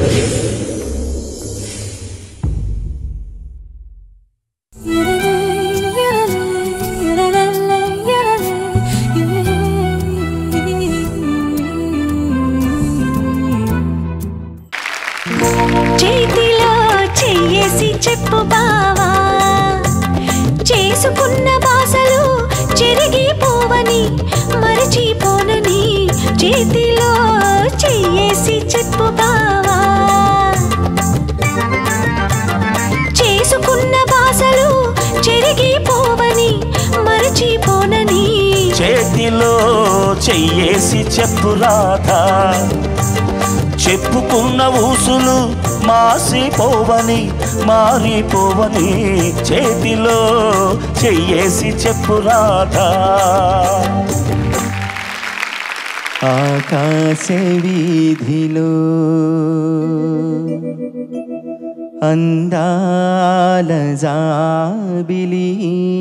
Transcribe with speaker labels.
Speaker 1: చేతిలో చెయ్యేసి చెప్పు బావా చేసుకున్న బాసలు చెరిగిపోవని మరచిపోనని చేతిలో చెయ్యేసి చెప్పు బావా చేసుకున్న బాసలు చెరిగిపోవని మరచిపోనని
Speaker 2: చేతిలో చెయ్యేసి చెప్పు రాధా చెప్పుకున్న ఊసులు మాసిపోవని మారిపోవని చేతిలో చెయ్యేసి చెప్పు రాధా
Speaker 3: ఆకాశ వీధిలో అందాల జాబిలి